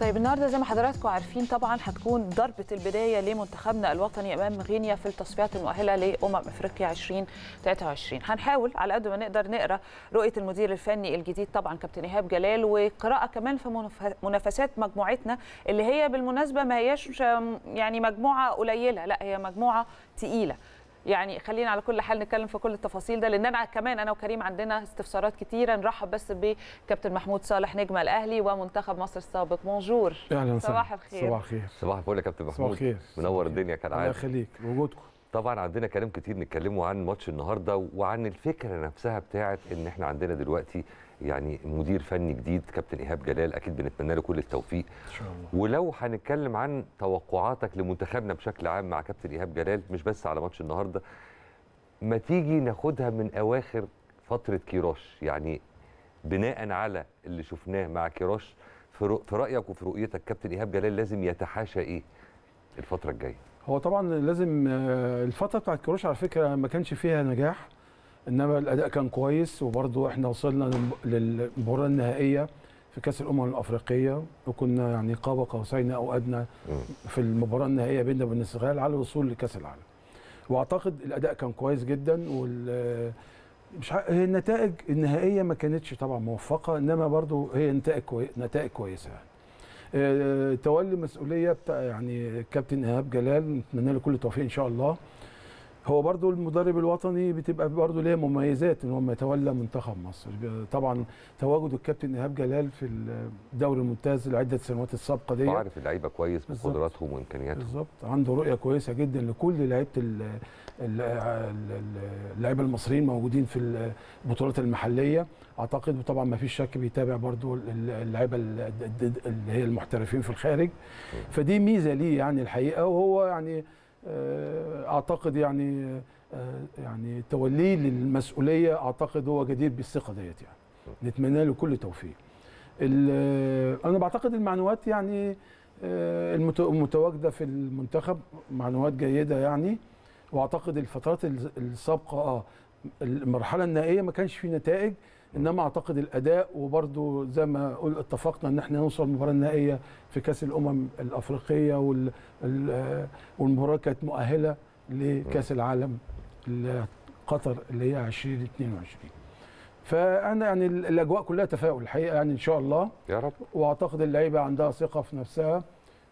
طيب النهارده زي ما حضراتكم عارفين طبعا هتكون ضربه البدايه لمنتخبنا الوطني امام غينيا في التصفيات المؤهله لامم افريقيا 2023 هنحاول على قد ما نقدر نقرا رؤيه المدير الفني الجديد طبعا كابتن ايهاب جلال وقراءه كمان في منف- منافسات مجموعتنا اللي هي بالمناسبه ما هياش يعني مجموعه قليله لا هي مجموعه تقيله يعني خلينا على كل حال نتكلم في كل التفاصيل ده لان انا كمان انا وكريم عندنا استفسارات كتيره نرحب بس بكابتن محمود صالح نجم الاهلي ومنتخب مصر السابق بونجور اهلا وسهلا صباح الخير. صباح الخير صباح الفل يا كابتن صباح محمود الخير منور الدنيا الله كالعاده يخليك وجودكم طبعا عندنا كلام كتير نتكلموا عن ماتش النهارده وعن الفكره نفسها بتاعت ان احنا عندنا دلوقتي يعني مدير فني جديد كابتن ايهاب جلال اكيد بنتمنى له كل التوفيق ان شاء الله ولو هنتكلم عن توقعاتك لمنتخبنا بشكل عام مع كابتن ايهاب جلال مش بس على ماتش النهارده ما تيجي ناخدها من اواخر فتره كيروش يعني بناء على اللي شفناه مع كيروش في رؤ- في رايك وفي رؤيتك كابتن ايهاب جلال لازم يتحاشى ايه الفتره الجايه هو طبعا لازم آه، الفتره بتاعت كروش على فكره ما كانش فيها نجاح انما الاداء كان كويس وبرضو احنا وصلنا للم- للمباراه النهائيه في كاس الامم الافريقيه وكنا يعني قاب قوسين او ادنى مم. في المباراه النهائيه بيننا وبين السنغال على الوصول لكاس العالم واعتقد الاداء كان كويس جدا وال مش ع- هي النتائج النهائيه ما كانتش طبعا موفقه انما برضو هي نتائج كوي... نتائج كويسه يعني. آه، تولي مسؤوليه بتاع يعني كابتن ايهاب جلال نتمنى له كل التوفيق ان شاء الله هو برضو المدرب الوطني بتبقى برضو ليه مميزات ان هو يتولى منتخب مصر طبعا تواجد الكابتن ايهاب جلال في الدوري الممتاز لعده سنوات السابقه دي وعارف اللعيبه كويس بالظبط. بقدراتهم وامكانياتهم بالظبط عنده رؤيه كويسه جدا لكل لعيبه ال- ال- ال- اللعيبه المصريين موجودين في البطولات المحليه اعتقد طبعا ما فيش شك بيتابع برضو ال- اللعيبه ال- اللي هي المحترفين في الخارج فدي ميزه ليه يعني الحقيقه وهو يعني آه، اعتقد يعني آه، يعني توليه للمسؤوليه اعتقد هو جدير بالثقه ديت يعني نتمنى له كل توفيق ال- انا بعتقد المعنويات يعني آه، المت- المتواجده في المنتخب معنويات جيده يعني واعتقد الفترات الز- السابقه اه المرحله النهائيه ما كانش في نتائج انما اعتقد الاداء وبرده زي ما قل اتفقنا ان احنا نوصل المباراه النهائيه في كاس الامم الافريقيه وال ال- آه، والمباراه كانت مؤهله لكاس العالم ل- قطر اللي هي 2022 فانا يعني ال- الاجواء كلها تفاؤل الحقيقه يعني ان شاء الله يا رب واعتقد اللعيبه عندها ثقه في نفسها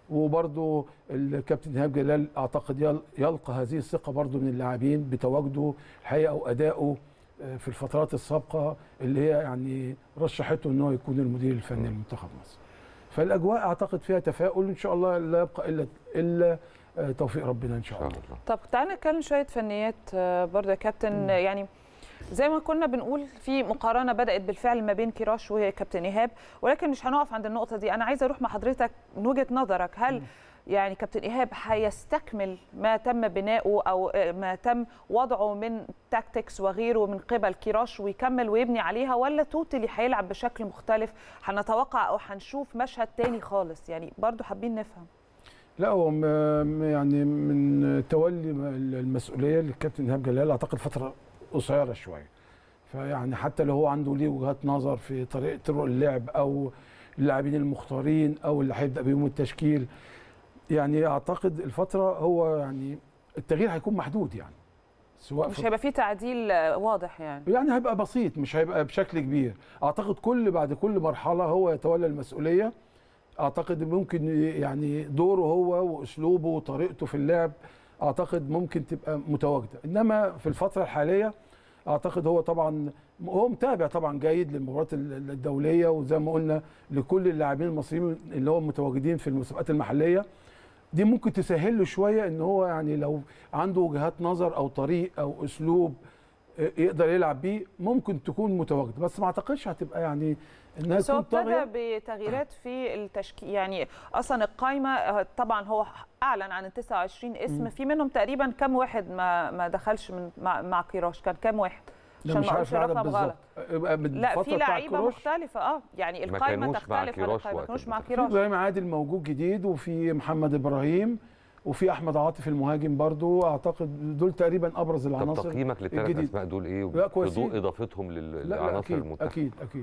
وبرضو الكابتن ايهاب جلال اعتقد يل- يلقى هذه الثقه برضو من اللاعبين بتواجده الحقيقه وادائه آه، في الفترات السابقه اللي هي يعني رشحته ان هو يكون المدير الفني لمنتخب مصر. فالاجواء اعتقد فيها تفاؤل ان شاء الله لا يبقى الا الا آه، توفيق ربنا ان ان شاء شاء الله. الله طب تعالى نتكلم شويه فنيات آه، برضه يا كابتن يعني زي ما كنا بنقول في مقارنه بدات بالفعل ما بين كيراش وكابتن ايهاب ولكن مش هنقف عند النقطه دي انا عايزه اروح مع حضرتك من وجهه نظرك هل يعني كابتن ايهاب هيستكمل ما تم بناؤه او آه، ما تم وضعه من تاكتكس وغيره من قبل كيراش ويكمل ويبني عليها ولا توتالي هيلعب بشكل مختلف هنتوقع او هنشوف مشهد تاني خالص يعني برضه حابين نفهم لا هو م- م- يعني من تولي م- المسؤوليه للكابتن ايهاب جلال اعتقد فتره قصيره شويه فيعني حتى لو هو عنده ليه وجهات نظر في طريقه طرق اللعب او اللاعبين المختارين او اللي هيبدا بيهم التشكيل يعني اعتقد الفتره هو يعني التغيير هيكون محدود يعني سواء مش في هيبقى فيه تعديل آه، واضح يعني يعني هيبقى بسيط مش هيبقى بشكل كبير اعتقد كل بعد كل مرحله هو يتولى المسؤوليه اعتقد ممكن يعني دوره هو واسلوبه وطريقته في اللعب اعتقد ممكن تبقى متواجده انما في الفتره الحاليه اعتقد هو طبعا هو متابع طبعا جيد للمباريات ال- الدوليه وزي ما قلنا لكل اللاعبين المصريين اللي هم متواجدين في المسابقات المحليه دي ممكن تسهل له شويه ان هو يعني لو عنده وجهات نظر او طريق او اسلوب يقدر يلعب بيه ممكن تكون متواجده بس ما اعتقدش هتبقى يعني انها بس هو تكون ابتدى طاغيه بتغييرات في التشكيل يعني اصلا القائمه آه، طبعا هو اعلن عن ال 29 اسم في منهم تقريبا كام واحد ما ما دخلش من مع, مع كيروش كان كام واحد لا عشان مش ما عارف اقولش العدد رقم غلط بالظبط يبقى من لا الفترة في بتاع لعيبه كروش مختلفه اه يعني ما القائمه كانوش مع تختلف عن كيروش القائمه ما وقت كانوش مع المنتخب. في كيروش ابراهيم عادل موجود جديد وفي محمد ابراهيم وفي احمد عاطف المهاجم برضو اعتقد دول تقريبا ابرز طب العناصر تقييمك للثلاث الجديد. اسماء دول ايه لا، في كويسين. ضوء اضافتهم لل- لا لا للعناصر اكيد المنتخب اكيد اكيد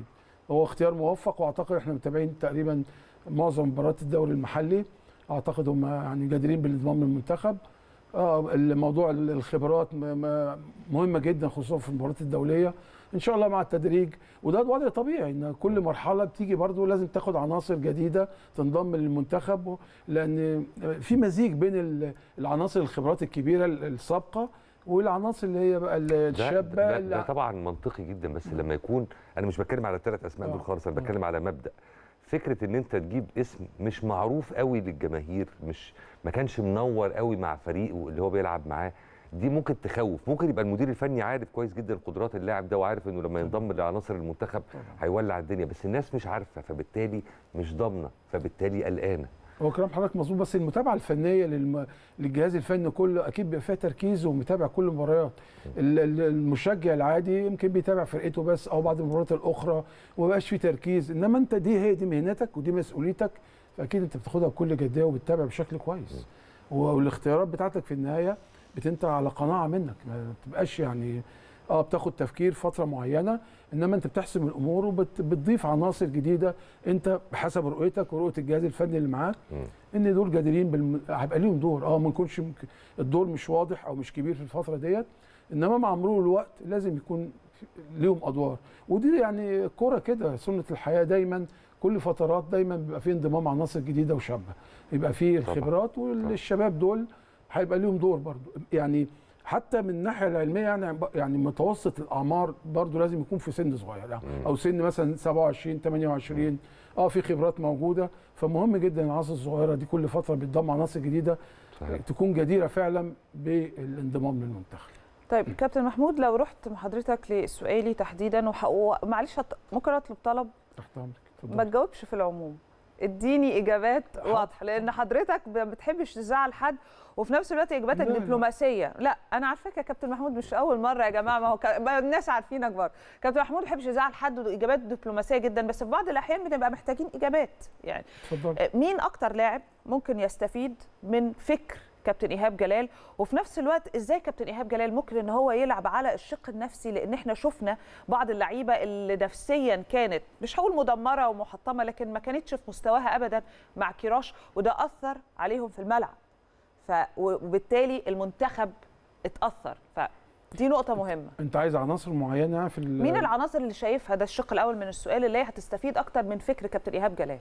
هو اختيار موفق واعتقد احنا متابعين تقريبا معظم مباريات الدوري المحلي اعتقد هم يعني جادرين بالانضمام للمنتخب اه الموضوع الخبرات م- م- مهمه جدا خصوصا في المباريات الدوليه ان شاء الله مع التدريج وده وضع طبيعي ان كل مرحله بتيجي برضو لازم تاخد عناصر جديده تنضم للمنتخب و- لان في مزيج بين ال- العناصر الخبرات الكبيره السابقه والعناصر اللي هي بقى ده, الشابه ده, ده اللي طبعا منطقي جدا بس لما يكون انا مش بتكلم على الثلاث اسماء آه. دول خالص انا آه. بتكلم على مبدا فكره ان انت تجيب اسم مش معروف قوي للجماهير مش ما كانش منور قوي مع فريقه اللي هو بيلعب معاه دي ممكن تخوف ممكن يبقى المدير الفني عارف كويس جدا قدرات اللاعب ده وعارف انه لما ينضم لعناصر المنتخب هيولع الدنيا بس الناس مش عارفه فبالتالي مش ضامنه فبالتالي قلقانه هو كلام حضرتك مظبوط بس المتابعه الفنيه للم... للجهاز الفني كله اكيد بيبقى فيها تركيز ومتابع كل المباريات ال- ال- المشجع العادي يمكن بيتابع فرقته بس او بعض المباريات الاخرى وما بقاش فيه تركيز انما انت دي هي دي مهنتك ودي مسؤوليتك فاكيد انت بتاخدها بكل جديه وبتتابع بشكل كويس والاختيارات بتاعتك في النهايه بتنتهي على قناعه منك ما بتبقاش يعني اه بتاخد تفكير فتره معينه انما انت بتحسم الامور وبتضيف عناصر جديده انت بحسب رؤيتك ورؤيه الجهاز الفني اللي معاك مم. ان دول جادرين بالم... هيبقى ليهم دور اه ما يكونش ممكن الدور مش واضح او مش كبير في الفتره ديت انما مع مرور الوقت لازم يكون في- ليهم ادوار ودي يعني الكوره كده سنه الحياه دايما كل فترات دايما بيبقى في انضمام عناصر جديده وشابه يبقى في طبعاً. الخبرات والشباب دول هيبقى ليهم دور برضو يعني حتى من الناحيه العلميه يعني يعني متوسط الاعمار برضو لازم يكون في سن صغير يعني مم. او سن مثلا 27 28 اه في خبرات موجوده فمهم جدا العناصر الصغيره دي كل فتره بتضم عناصر جديده صحيح تكون جديره فعلا بالانضمام للمنتخب طيب كابتن محمود لو رحت مع حضرتك لسؤالي تحديدا وح- ومعلش هط- ممكن اطلب طلب تحت امرك ما اتفضل تجاوبش في العموم اديني اجابات حاضر. واضحه لان حضرتك ما بتحبش تزعل حد وفي نفس الوقت اجاباتك لا، لا. دبلوماسيه لا انا عارفاك يا كابتن محمود مش اول مره يا جماعه ما هو ك... ما الناس عارفينك برضه كابتن محمود ما بيحبش يزعل حد واجابات دبلوماسيه جدا بس في بعض الاحيان بنبقى محتاجين اجابات يعني اتفضل مين اكتر لاعب ممكن يستفيد من فكر كابتن ايهاب جلال وفي نفس الوقت ازاي كابتن ايهاب جلال ممكن ان هو يلعب على الشق النفسي لان احنا شفنا بعض اللعيبه اللي نفسيا كانت مش هقول مدمره ومحطمه لكن ما كانتش في مستواها ابدا مع كيراش وده اثر عليهم في الملعب ف وبالتالي المنتخب اتاثر فدي نقطه مهمه انت عايز عناصر معينه في ال- مين العناصر اللي شايفها ده الشق الاول من السؤال اللي هي هتستفيد اكتر من فكر كابتن ايهاب جلال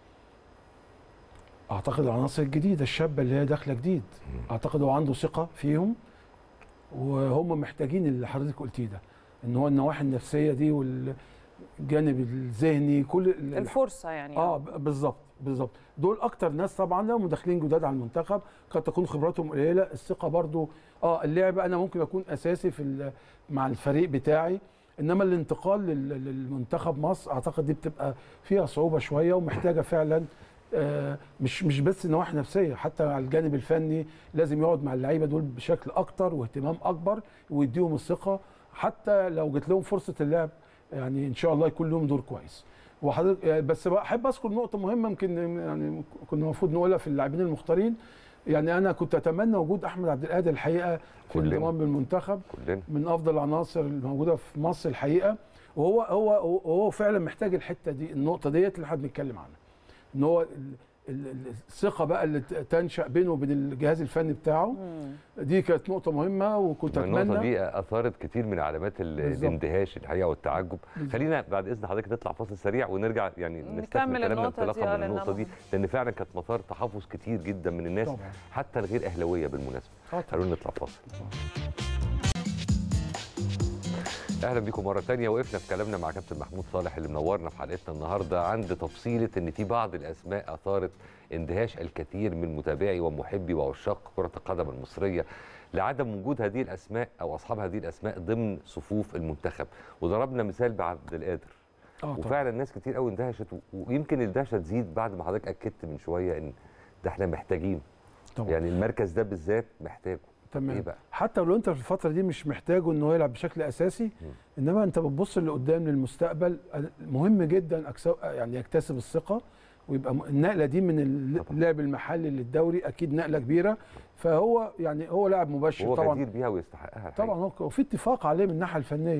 اعتقد العناصر الجديده الشابه اللي هي داخله جديد اعتقد هو عنده ثقه فيهم وهم محتاجين اللي حضرتك قلتيه ده ان هو النواحي النفسيه دي والجانب الذهني كل ال- الفرصه يعني اه ب- بالظبط بالظبط دول اكتر ناس طبعا لو مداخلين جداد على المنتخب قد تكون خبراتهم قليله الثقه برضو اه اللعب انا ممكن اكون اساسي في ال- مع الفريق بتاعي انما الانتقال لل- للمنتخب مصر اعتقد دي بتبقى فيها صعوبه شويه ومحتاجه فعلا آه، مش مش بس نواحي نفسيه حتى على الجانب الفني لازم يقعد مع اللعيبه دول بشكل اكتر واهتمام اكبر ويديهم الثقه حتى لو جت لهم فرصه اللعب يعني ان شاء الله يكون لهم دور كويس وحضرتك يعني بس بقى احب اذكر نقطه مهمه يمكن يعني كنا المفروض نقولها في اللاعبين المختارين يعني انا كنت اتمنى وجود احمد عبد القادر الحقيقه في كلنا. الانضمام بالمنتخب كلنا من افضل العناصر الموجوده في مصر الحقيقه وهو هو هو فعلا محتاج الحته دي النقطه ديت اللي احنا بنتكلم عنها ان هو ال- ال- ال- الثقه بقى اللي ت- تنشا بينه وبين الجهاز الفني بتاعه دي كانت نقطه مهمه وكنت النقطة اتمنى دي أثارت كتير من علامات ال- بالظبط. الاندهاش الحقيقة والتعجب بالظبط. خلينا بعد إذن حضرتك نطلع فاصل سريع ونرجع يعني نكمل نستكمل كلامنا النقطة دي، انطلاقا آه، من لأنها النقطة دي مهمة. لأن فعلا كانت مثار تحفظ كتير جدا من الناس طبعا حتى الغير أهلاوية بالمناسبة آه طبعا. خلونا نطلع فاصل اهلا بيكم مره تانية وقفنا في كلامنا مع كابتن محمود صالح اللي منورنا في حلقتنا النهارده عند تفصيله ان في بعض الاسماء اثارت اندهاش الكثير من متابعي ومحبي وعشاق كره القدم المصريه لعدم وجود هذه الاسماء او اصحاب هذه الاسماء ضمن صفوف المنتخب وضربنا مثال بعبد القادر اه طبعا وفعلا ناس كتير قوي اندهشت و- ويمكن الدهشه تزيد بعد ما حضرتك اكدت من شويه ان ده احنا محتاجين طبعا يعني المركز ده بالذات محتاجه تمام ايه بقى حتى لو انت في الفتره دي مش محتاجه ان هو يلعب بشكل اساسي انما انت بتبص لقدام للمستقبل مهم جدا أكسو- يعني يكتسب الثقه ويبقى م- النقله دي من طبعا. اللعب المحلي للدوري اكيد نقله كبيره فهو يعني هو لاعب مبشر هو طبعا جدير بيها ويستحقها الحقيقة. طبعا هو وفي اتفاق عليه من الناحيه الفنيه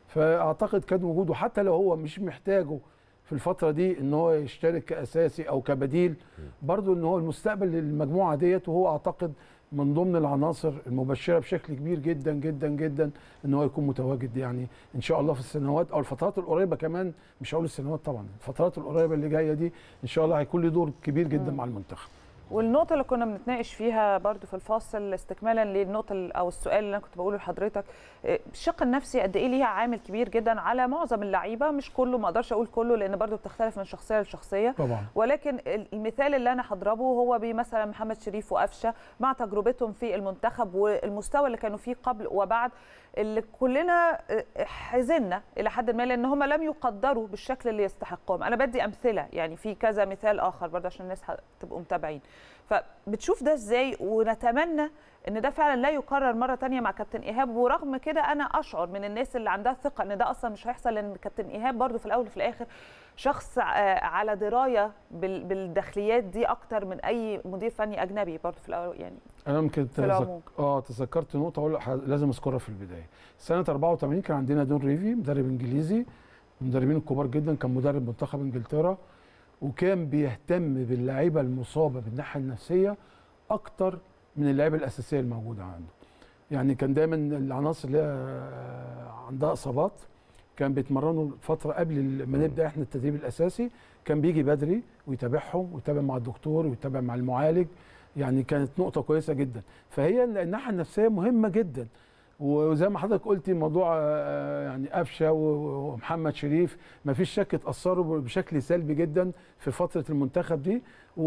فاعتقد كان وجوده حتى لو هو مش محتاجه في الفتره دي ان هو يشترك كاساسي او كبديل برضو ان هو المستقبل للمجموعه ديت وهو اعتقد من ضمن العناصر المبشره بشكل كبير جدا جدا جدا ان هو يكون متواجد يعني ان شاء الله في السنوات او الفترات القريبه كمان مش هقول السنوات طبعا الفترات القريبه اللي جايه دي ان شاء الله هيكون له دور كبير جدا مع المنتخب والنقطة اللي كنا بنتناقش فيها برضو في الفاصل استكمالا للنقطة ال- أو السؤال اللي أنا كنت بقوله لحضرتك إيه، الشق النفسي قد إيه ليها عامل كبير جدا على معظم اللعيبة مش كله ما أقدرش أقول كله لأن برضو بتختلف من شخصية لشخصية طبعا ولكن المثال اللي انا هضربه هو بمثلا محمد شريف وقفشه مع تجربتهم في المنتخب والمستوى اللي كانوا فيه قبل وبعد اللي كلنا حزنا الى حد ما لان هم لم يقدروا بالشكل اللي يستحقهم انا بدي امثله يعني في كذا مثال اخر برضه عشان الناس تبقوا متابعين فبتشوف ده ازاي ونتمنى ان ده فعلا لا يكرر مره تانية مع كابتن ايهاب ورغم كده انا اشعر من الناس اللي عندها ثقه ان ده اصلا مش هيحصل لان كابتن ايهاب برضه في الاول وفي الاخر شخص على درايه بالداخليات دي اكتر من اي مدير فني اجنبي برضه في الاول يعني انا ممكن في العموم. اه تذكرت نقطه اقول لازم اذكرها في البدايه سنه 84 كان عندنا دون ريفي مدرب انجليزي المدربين الكبار جدا كان مدرب منتخب انجلترا وكان بيهتم باللعيبه المصابه بالناحيه النفسيه اكتر من اللعيبه الاساسيه الموجوده عنده يعني كان دايما العناصر اللي عندها اصابات كان بيتمرنوا فتره قبل ما نبدا احنا التدريب الاساسي كان بيجي بدري ويتابعهم ويتابع مع الدكتور ويتابع مع المعالج يعني كانت نقطه كويسه جدا فهي الناحيه النفسيه مهمه جدا وزي ما حضرتك قلتي موضوع يعني قفشه ومحمد شريف ما فيش شك اتاثروا بشكل سلبي جدا في فتره المنتخب دي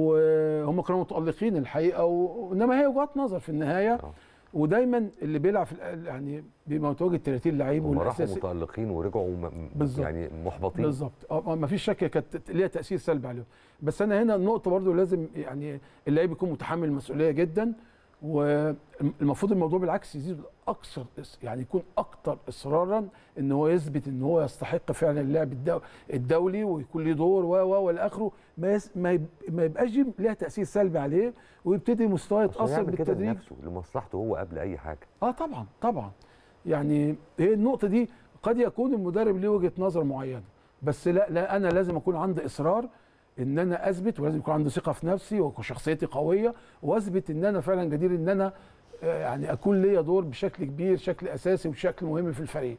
وهم كانوا متالقين الحقيقه وانما هي وجهات نظر في النهايه ودايما اللي بيلعب في يعني بيبقى متواجد 30 لعيب هم راحوا متالقين ورجعوا بالزبط. يعني محبطين بالظبط ما فيش شك كانت ليها تاثير سلبي عليهم بس انا هنا النقطه برضو لازم يعني اللعيب يكون متحمل المسؤوليه جدا والمفروض الموضوع بالعكس يزيد اكثر يعني يكون اكثر اصرارا ان هو يثبت ان هو يستحق فعلا اللعب الدولي ويكون له دور و و والى اخره ما يس ما يبقاش ليها تاثير سلبي عليه ويبتدي مستواه يتاثر بالتدريج لنفسه لمصلحته هو قبل اي حاجه اه طبعا طبعا يعني هي النقطه دي قد يكون المدرب ليه وجهه نظر معينه بس لا لا انا لازم اكون عندي اصرار ان انا اثبت ولازم يكون عندي ثقه في نفسي وشخصيتي قويه واثبت ان انا فعلا جدير ان انا يعني اكون ليا دور بشكل كبير بشكل اساسي وبشكل مهم في الفريق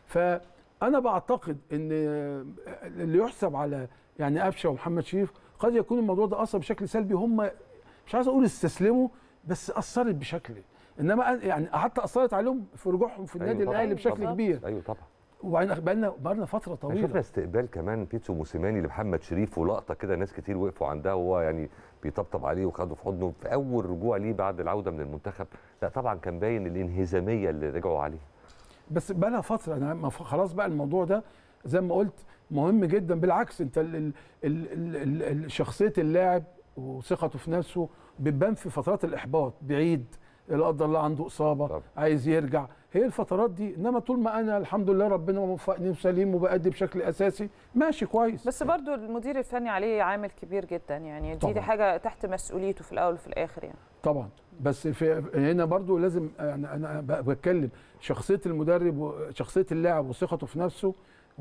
فانا بعتقد ان اللي يحسب على يعني قفشه ومحمد شريف قد يكون الموضوع ده اثر بشكل سلبي هم مش عايز اقول استسلموا بس اثرت بشكل انما يعني حتى اثرت عليهم في رجوعهم في النادي أيوة الاهلي بشكل طبعًا. كبير ايوه طبعا وبعدين بقالنا بقالنا فتره طويله شفنا استقبال كمان بيتسو موسيماني لمحمد شريف ولقطه كده ناس كتير وقفوا عندها وهو يعني بيطبطب عليه وخده في حضنه في اول رجوع ليه بعد العوده من المنتخب لا طبعا كان باين الانهزاميه اللي رجعوا عليها بس بقى لها فتره انا خلاص بقى الموضوع ده زي ما قلت مهم جدا بالعكس انت ال ال ال ال شخصيه اللاعب وثقته في نفسه بتبان في فترات الاحباط بعيد لا قدر الله عنده اصابه طب. عايز يرجع هي الفترات دي انما طول ما انا الحمد لله ربنا موفقني وسليم وبأدي بشكل اساسي ماشي كويس بس برضو المدير الفني عليه عامل كبير جدا يعني دي, دي حاجه تحت مسؤوليته في الاول وفي الاخر يعني طبعا بس في هنا برضو لازم يعني انا بتكلم شخصيه المدرب وشخصيه اللاعب وثقته في نفسه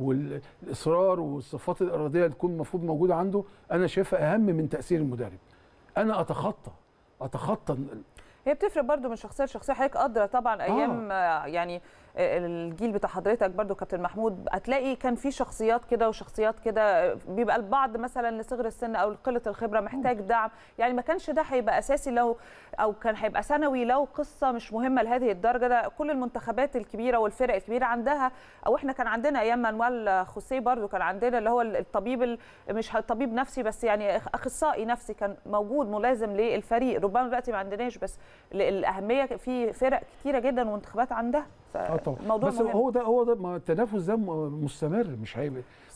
والاصرار والصفات الاراديه اللي تكون المفروض موجوده عنده انا شايفها اهم من تاثير المدرب انا اتخطى اتخطى هي بتفرق برضو من شخصيه لشخصيه حضرتك قادره طبعا ايام آه. يعني الجيل بتاع حضرتك برضو كابتن محمود هتلاقي كان في شخصيات كده وشخصيات كده بيبقى البعض مثلا لصغر السن او قله الخبره محتاج دعم يعني ما كانش ده هيبقى اساسي لو او كان هيبقى ثانوي لو قصه مش مهمه لهذه الدرجه ده كل المنتخبات الكبيره والفرق الكبيره عندها او احنا كان عندنا ايام مانويل خوسيه برضو كان عندنا اللي هو الطبيب مش طبيب نفسي بس يعني اخصائي نفسي كان موجود ملازم للفريق ربما دلوقتي ما عندناش بس الاهميه في فرق كتيره جدا ومنتخبات عندها طبعا بس مهم. هو ده هو ده التنافس ده مستمر مش هيبقى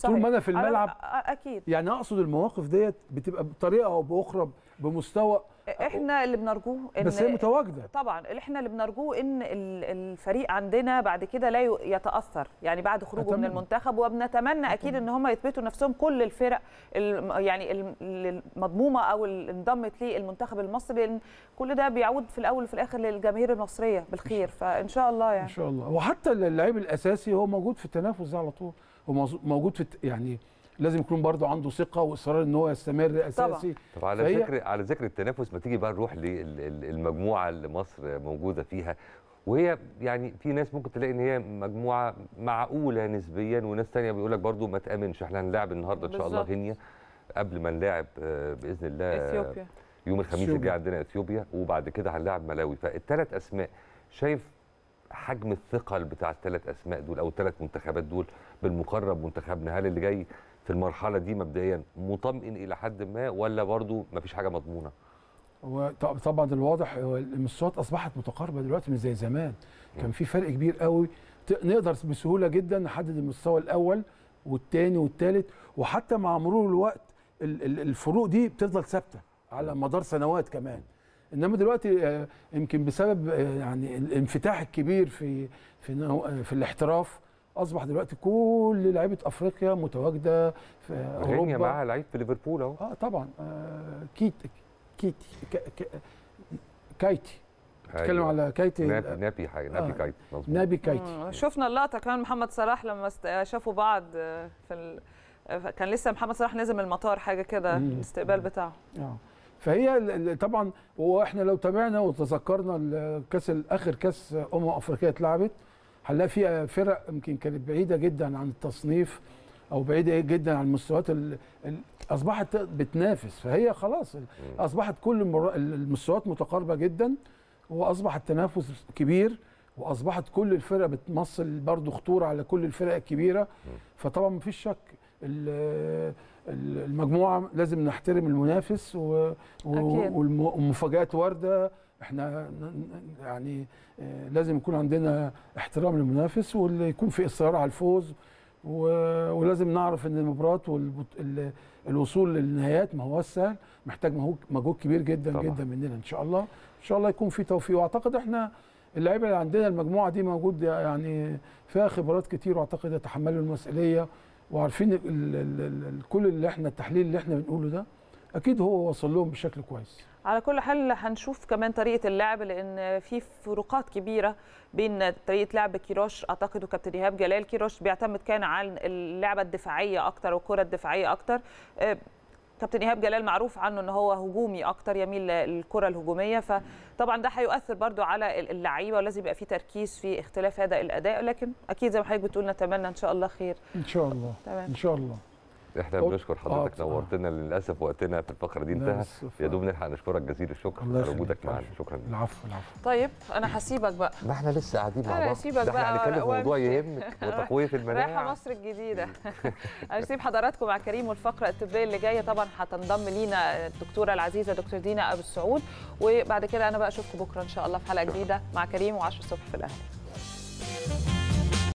طول ما انا في على- الملعب آه، اكيد يعني اقصد المواقف ديت بتبقى بطريقه او باخرى بمستوى احنا اللي بنرجوه ان بس هي متواجده طبعا اللي احنا اللي بنرجوه ان ال- الفريق عندنا بعد كده لا ي- يتاثر يعني بعد خروجه من أتمنى. المنتخب وبنتمنى اكيد ان هم يثبتوا نفسهم كل الفرق الم- يعني الم- المضمومه او اللي انضمت للمنتخب المصري لان كل ده بيعود في الاول وفي الاخر للجماهير المصريه بالخير فان شاء الله ان يعني شاء الله وحتى اللعيب الاساسي هو موجود في التنافس ده على طول هو موز- موجود في الت- يعني لازم يكون برضه عنده ثقه واصرار ان هو يستمر اساسي طب على فهي- ذكر على ذكر التنافس ما تيجي بقى نروح للمجموعه اللي مصر موجوده فيها وهي يعني في ناس ممكن تلاقي ان هي مجموعه معقوله نسبيا وناس تانية بيقول لك برضو ما تامنش احنا هنلاعب النهارده ان شاء الله بالظبط. غينيا قبل ما نلاعب آه، باذن الله اثيوبيا يوم الخميس اثيوبيا. الجاي عندنا اثيوبيا وبعد كده هنلاعب ملاوي فالثلاث اسماء شايف حجم الثقل بتاع الثلاث اسماء دول او الثلاث منتخبات دول بالمقارنه بمنتخبنا هل اللي جاي في المرحله دي مبدئيا مطمئن الى حد ما ولا برضو ما فيش حاجه مضمونه هو ط- طبعا الواضح هو المستويات اصبحت متقاربه دلوقتي مش زي زمان كان في فرق كبير قوي ت- نقدر بسهوله جدا نحدد المستوى الاول والثاني والثالث وحتى مع مرور الوقت ال- ال- الفروق دي بتفضل ثابته على مدار سنوات كمان انما دلوقتي آه، يمكن بسبب آه، يعني الانفتاح الكبير في في نوع- آه، في الاحتراف اصبح دلوقتي كل لعيبه افريقيا متواجده في غينيا اوروبا معاها لعيب في ليفربول اهو اه طبعا آه كيت كيتي ك- ك- كايتي بتكلم أيوة. على كايتي نابي نابي حاجه نابي آه. كايت مظبوط نابي كايتي مم. شفنا اللقطه كمان محمد صلاح لما است- شافوا بعض آه، في ال... آه، كان لسه محمد صلاح نزل من المطار حاجه كده مم. الاستقبال بتاعه اه فهي ال- ال- طبعا واحنا لو تابعنا وتذكرنا الكاس اخر كاس امم افريقيا اتلعبت هنلاقي فيها فرق يمكن كانت بعيده جدا عن التصنيف او بعيده جدا عن المستويات ال- ال- اصبحت بتنافس فهي خلاص اصبحت كل المر- المستويات متقاربه جدا واصبح التنافس كبير واصبحت كل الفرق بتمثل برضو خطوره على كل الفرق الكبيره فطبعا مفيش شك ال- ال- المجموعه لازم نحترم المنافس و- و- أكيد. والم- والمفاجات وارده احنا ن- ن- يعني آه، لازم يكون عندنا احترام للمنافس واللي يكون في اصرار على الفوز و- ولازم نعرف ان المباراه والوصول للنهايات ما هو سهل محتاج مجهود مجهود كبير جدا طبعا. جدا مننا ان شاء الله ان شاء الله يكون في توفيق واعتقد احنا اللعيبه اللي عندنا المجموعه دي موجود يعني فيها خبرات كتير واعتقد يتحملوا المسؤوليه وعارفين ال ال ال ال كل اللي احنا التحليل اللي احنا بنقوله ده اكيد هو وصل لهم بشكل كويس على كل حال هنشوف كمان طريقه اللعب لان في فروقات كبيره بين طريقه لعب كيروش اعتقد وكابتن ايهاب جلال كيروش بيعتمد كان على اللعبه الدفاعيه اكتر والكره الدفاعيه اكتر آه، كابتن ايهاب جلال معروف عنه ان هو هجومي اكتر يميل للكره الهجوميه فطبعا ده هيؤثر برضو على اللعيبه ولازم يبقى في تركيز في اختلاف هذا الاداء لكن اكيد زي ما حضرتك بتقول نتمنى ان شاء الله خير ان شاء الله تمام ان شاء الله احنا أوه. بنشكر حضرتك آه، نورتنا للاسف وقتنا في الفقره دي لا، انتهى بس ف- يا دوب نلحق نشكرك جزيل الشكر الله على يخليك. وجودك معانا العفو. شكرا العفو العفو طيب انا هسيبك بقى ما احنا لسه قاعدين مع أنا بعض هسيبك ده احنا بقى هنتكلم في موضوع وأمشي. يهمك وتقويه رايحه المناعه مصر الجديده هنسيب حضراتكم مع كريم والفقره الطبيه اللي جايه طبعا هتنضم لينا الدكتوره العزيزه دكتور دينا ابو السعود وبعد كده انا بقى اشوفكم بكره ان شاء الله في حلقه جديده مع كريم و10 الصبح في الاهلي